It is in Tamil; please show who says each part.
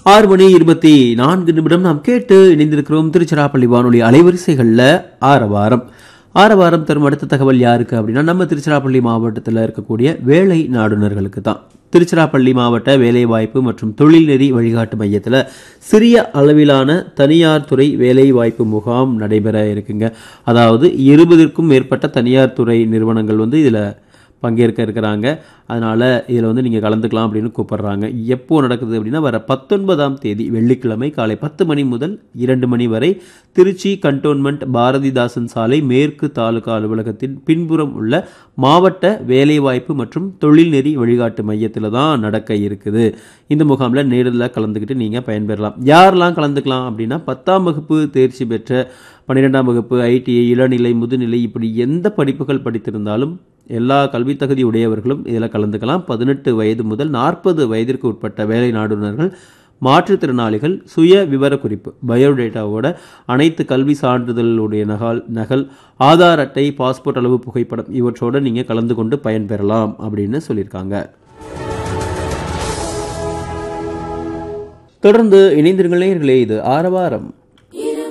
Speaker 1: ஆறு மணி இருபத்தி நான்கு நிமிடம் நாம் கேட்டு இணைந்திருக்கிறோம் திருச்சிராப்பள்ளி வானொலி அலைவரிசைகளில் ஆரவாரம் ஆரவாரம் தரும் அடுத்த தகவல் யாருக்கு அப்படின்னா நம்ம திருச்சிராப்பள்ளி மாவட்டத்தில் இருக்கக்கூடிய வேலை நாடுனர்களுக்கு தான் திருச்சிராப்பள்ளி மாவட்ட வேலைவாய்ப்பு மற்றும் தொழில்நெறி வழிகாட்டு மையத்தில் சிறிய அளவிலான தனியார் துறை வேலைவாய்ப்பு முகாம் நடைபெற இருக்குங்க அதாவது இருபதிற்கும் மேற்பட்ட தனியார் துறை நிறுவனங்கள் வந்து இதில் பங்கேற்க இருக்கிறாங்க அதனால் இதில் வந்து நீங்கள் கலந்துக்கலாம் அப்படின்னு கூப்பிடுறாங்க எப்போ நடக்குது அப்படின்னா வர பத்தொன்பதாம் தேதி வெள்ளிக்கிழமை காலை பத்து மணி முதல் இரண்டு மணி வரை திருச்சி கண்டோன்மெண்ட் பாரதிதாசன் சாலை மேற்கு தாலுகா அலுவலகத்தின் பின்புறம் உள்ள மாவட்ட வேலைவாய்ப்பு மற்றும் தொழில்நெறி வழிகாட்டு மையத்தில் தான் நடக்க இருக்குது இந்த முகாமில் நேரில் கலந்துக்கிட்டு நீங்கள் பயன்பெறலாம் யாரெல்லாம் கலந்துக்கலாம் அப்படின்னா பத்தாம் வகுப்பு தேர்ச்சி பெற்ற பன்னிரெண்டாம் வகுப்பு ஐடிஐ இளநிலை முதுநிலை இப்படி எந்த படிப்புகள் படித்திருந்தாலும் எல்லா கல்வித் தகுதி உடையவர்களும் இதில் கலந்துக்கலாம் பதினெட்டு வயது முதல் நாற்பது வயதிற்கு உட்பட்ட வேலை நாடுனர்கள் மாற்றுத்திறனாளிகள் சுய விவரக்குறிப்பு பயோடேட்டாவோட அனைத்து கல்வி சான்றிதழுடைய நகல் நகல் ஆதார் அட்டை பாஸ்போர்ட் அளவு புகைப்படம் இவற்றோட நீங்கள் கலந்து கொண்டு பயன்பெறலாம் அப்படின்னு சொல்லியிருக்காங்க தொடர்ந்து இணைந்திருங்களே இது ஆரவாரம்